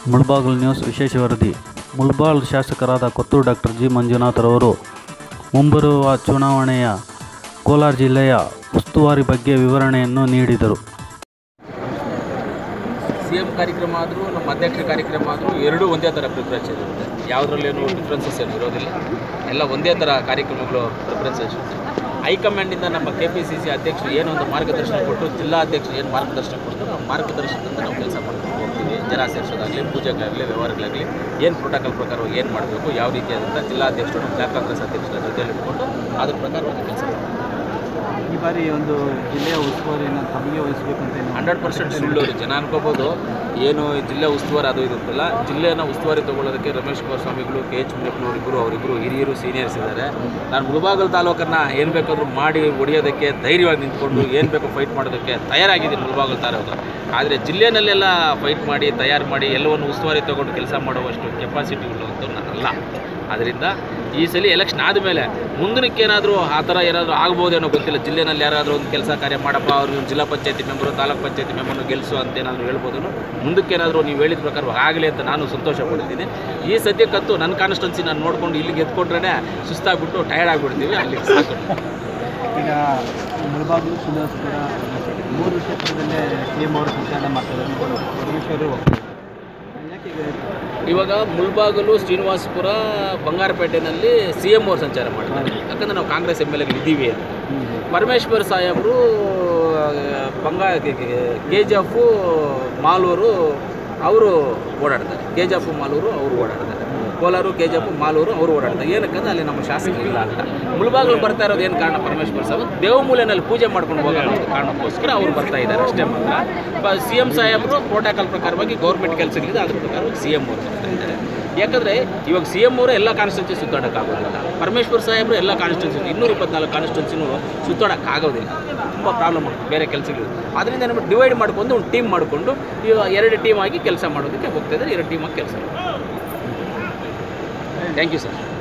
Mulbagal news ವಿಶೇಷ ವರದಿ ಮುಳಬಾಲ್ ಶಾಸಕರಾದ ಕೊತ್ತೂರು ಡಾಕ್ಟರ್ ಜಿ ಮಂಜುನಾಥರವರು ಮುಂಬರುವ ಚುನಾವಣೆಯ ಕೋಲಾರ ಜಿಲ್ಲೆಯ ಉಸ್ತುವಾರಿ ಬಗ್ಗೆ ವಿವರಣೆಯನ್ನು ನೀಡಿದರು ಸಿ ಎಮ್ ಕಾರ್ಯಕ್ರಮ ಆದರೂ ನಮ್ಮ ಅಧ್ಯಕ್ಷ ಕಾರ್ಯಕ್ರಮ ಆದರೂ ಎರಡೂ ಒಂದೇ ಥರ ಪ್ರಿಫರೆನ್ಸ್ ಇರುತ್ತೆ ಯಾವುದ್ರಲ್ಲೇನು ಡಿಫ್ರೆನ್ಸಸ್ ಏನು ಇರೋದಿಲ್ಲ ಎಲ್ಲ ಒಂದೇ ಥರ ಕಾರ್ಯಕ್ರಮಗಳು ಪ್ರಿಫರೆನ್ಸಸ್ ಇರುತ್ತೆ ಹೈಕಮಾಂಡಿಂದ ನಮ್ಮ ಕೆ ಪಿ ಸಿ ಸಿ ಅಧ್ಯಕ್ಷರು ಏನು ಒಂದು ಮಾರ್ಗದರ್ಶನ ಕೊಟ್ಟು ಜಿಲ್ಲಾ ಅಧ್ಯಕ್ಷರು ಏನು ಮಾರ್ಗದರ್ಶನ ಕೊಟ್ಟು ನಾವು ಮಾರ್ಗದರ್ಶನದಿಂದ ನಾವು ಕೆಲಸ ಮಾಡ್ಕೊಂಡು ಹೋಗ್ತೀವಿ ಜನ ಸೇರಿಸೋದಾಗಲಿ ಪೂಜೆಗಾಗಲಿ ವ್ಯವಹಾರಗಳಾಗಲಿ ಏನು ಪ್ರೋಟೋಕಾಲ್ ಪ್ರಕಾರ ಏನು ಮಾಡಬೇಕು ಯಾವ ರೀತಿಯಾದಂಥ ಜಿಲ್ಲಾಧ್ಯಕ್ಷರು ನಮ್ಮ ಬ್ಲಾಕ್ ಕಾಂಗ್ರೆಸ್ ಅಧ್ಯಕ್ಷರ ಜೊತೆಯಲ್ಲಿ ಇಟ್ಕೊಂಡು ಅದ್ರ ಪ್ರಕಾರವಾಗಿ ಕೆಲಸ ಮಾಡ್ತೀವಿ ಈ ಬಾರಿ ಒಂದು ಜಿಲ್ಲೆಯ ಉಸ್ತುವಾರಿಯನ್ನು ತಮಗೆ ವಹಿಸಬೇಕು ಅಂತ ಏನು ಹಂಡ್ರೆಡ್ ಪರ್ಸೆಂಟ್ ಸುಳ್ಳು ರೀ. ಜನ ಅನ್ಕೋಬೋದು ಏನು ಈ ಜಿಲ್ಲೆ ಉಸ್ತುವಾರಿ ಅದು ಇರುತ್ತಲ್ಲ ಜಿಲ್ಲೆಯನ್ನು ಉಸ್ತುವಾರಿ ತಗೊಳ್ಳೋದಕ್ಕೆ ರಮೇಶ್ ಕುಮಾರ್ ಸ್ವಾಮಿಗಳು ಕೆ ಎಚ್ ಮುನಿಯಪ್ಪನವರಿಬ್ಬರು ಅವರಿಬ್ಬರು ಹಿರಿಯರು ಸೀನಿಯರ್ಸ್ ಇದ್ದಾರೆ ನಾನು ಮುಳಬಾಗಲ್ ತಾಲೂಕನ್ನು ಏನು ಬೇಕಾದರೂ ಮಾಡಿ ಹೊಡೆಯೋದಕ್ಕೆ ಧೈರ್ಯವಾಗಿ ನಿಂತ್ಕೊಂಡು ಏನು ಬೇಕೋ ಫೈಟ್ ಮಾಡೋದಕ್ಕೆ ತಯಾರಾಗಿದ್ದೀನಿ ಮುಳಬಾಗಲ್ ತಾಲೂಕು ಆದರೆ ಜಿಲ್ಲೆನಲ್ಲೆಲ್ಲ ಫೈಟ್ ಮಾಡಿ ತಯಾರು ಮಾಡಿ ಎಲ್ಲವನ್ನು ಉಸ್ತುವಾರಿ ತಗೊಂಡು ಕೆಲಸ ಮಾಡುವಷ್ಟು ಕೆಪಾಸಿಟಿ ಉಳ್ಳವಂತೂ ನಾನಲ್ಲ ಆದ್ದರಿಂದ ಈ ಸಲ ಎಲೆಕ್ಷನ್ ಆದಮೇಲೆ ಮುಂದಿನಕ್ಕೇನಾದರೂ ಆ ಥರ ಏನಾದರೂ ಆಗ್ಬೋದೇನೋ ಗೊತ್ತಿಲ್ಲ ಜಿಲ್ಲೆನಲ್ಲಿ ಯಾರಾದರೂ ಒಂದು ಕೆಲಸ ಕಾರ್ಯ ಮಾಡಪ್ಪ ಅವ್ರು ಜಿಲ್ಲಾ ಪಂಚಾಯತಿ ಮೆಂಬರು ತಾಲೂಕ್ ಪಂಚಾಯತಿ ಮೆಂಬರ್ನು ಗೆಲ್ಲಿಸು ಅಂತ ಏನಾದರೂ ಹೇಳ್ಬೋದೇನೋ ಮುಂದಕ್ಕೇನಾದರೂ ನೀವು ಹೇಳಿದ ಪ್ರಕಾರ ಆಗಲಿ ಅಂತ ನಾನು ಸಂತೋಷ ಪಡ್ತೀನಿ ಈ ಸದ್ಯಕ್ಕಂತೂ ನನ್ನ ಕಾನ್ಸ್ಟೆನ್ಸಿ ನಾನು ನೋಡ್ಕೊಂಡು ಇಲ್ಲಿಗೆ ಎತ್ಕೊಂಡ್ರೆ ಸುಸ್ತಾಗ್ಬಿಟ್ಟು ಟಯರ್ಡ್ ಆಗಿಬಿಡ್ತೀವಿ ಅಲ್ಲಿಗೆ ಸಾಕು ಈಗ ಮುಳಬಾಗಿಲು ಶ್ರೀನಿವಾಸಪುರ ಮೂರು ಕ್ಷೇತ್ರದಲ್ಲೇ ಸಿ ಎಂ ಅವರು ಸಂಚಾರ ಮಾಡ್ತಾರೆ ಪರಮೇಶ್ವರ್ ಹೋಗ್ತಾರೆ ಯಾಕೆ ಈಗ ಇವಾಗ ಮುಳ್ಬಾಗಲು ಶ್ರೀನಿವಾಸಪುರ ಬಂಗಾರಪೇಟೆನಲ್ಲಿ ಸಿ ಎಮ್ ಅವ್ರು ಸಂಚಾರ ಮಾಡ್ತಾರೆ ಯಾಕಂದರೆ ನಾವು ಕಾಂಗ್ರೆಸ್ ಎಮ್ ಎಲ್ ಎಗಳಿದ್ದೀವಿ ಅಂತ ಪರಮೇಶ್ವರ್ ಸಾಹೇಬರು ಬಂಗಾ ಕೆ ಜಿ ಎಫು ಮಾಲೂರು ಅವರು ಓಡಾಡ್ತಾರೆ ಕೆ ಜಿ ಎಫ್ ಮಾಲೂರು ಅವರು ಓಡಾಡ್ತಾರೆ Kolar K G F Malur ಅವರು ಓಡಾಡ್ತಾರೆ ಏನಕ್ಕಂದ್ರೆ ಅಲ್ಲಿ ನಮ್ಮ ಶಾಸಕರು ಇಲ್ಲ ಅಂತ ಮುಳಬಾಗಿಲು ಬರ್ತಾ ಇರೋದು ಏನು ಕಾರಣ ಪರಮೇಶ್ವರ್ ಸಾಹೇಬ್ ದೇವಮೂಲೆನಲ್ಲಿ ಪೂಜೆ ಮಾಡ್ಕೊಂಡು ಹೋಗೋಣ ಅಂತ ಕಾರಣಕ್ಕೋಸ್ಕರ ಅವ್ರು ಬರ್ತಾ ಇದ್ದಾರೆ ಅಷ್ಟೇ ಮಾತ್ರ ಸಿ ಎಮ್ ಸಾಹೇಬರು ಪ್ರೋಟೋಕಾಲ್ ಪ್ರಕಾರವಾಗಿ ಗೌರ್ಮೆಂಟ್ ಕೆಲಸಗಳಿದೆ ಅದ್ರ ಪ್ರಕಾರವಾಗಿ ಸಿ ಎಮ್ ಅವರು ಬರ್ತಾ ಇದ್ದಾರೆ ಯಾಕಂದರೆ ಇವಾಗ ಸಿ ಎಮ್ ಅವರು ಎಲ್ಲ ಕಾನ್ಸ್ಟಿಟ್ಯೂನ್ಸಿ ಸುತ್ತಾಡೋಕ್ಕಾಗೋದಿಲ್ಲ ಪರಮೇಶ್ವರ್ ಸಾಹೇಬರು ಎಲ್ಲ ಕಾನ್ಸ್ಟಿಟ್ಯೂನ್ಸಿ ಇನ್ನೂರ ಇಪ್ಪತ್ನಾಲ್ಕು ಕಾನ್ಸ್ಟಿಟ್ಯೂನ್ಸಿನೂ ಸುತ್ತಾಡೋಕ್ಕಾಗೋದಿಲ್ಲ ತುಂಬ ಪ್ರಾಬ್ಲಮ್ ಬೇರೆ ಕೆಲಸಗಳು ಅದರಿಂದ ನಮ್ಮ ಡಿವೈಡ್ ಮಾಡ್ಕೊಂಡು ಒಂದು ಟೀಮ್ ಮಾಡಿಕೊಂಡು ಎರಡು ಟೀಮ್ ಆಗಿ ಕೆಲಸ ಮಾಡೋದಕ್ಕೆ ಹೋಗ್ತಾ ಇದ್ದಾರೆ ಎರಡು ಟೀಮಾಗಿ ಕೆಲಸ ಥ್ಯಾಂಕ್ ಯು ಸರ್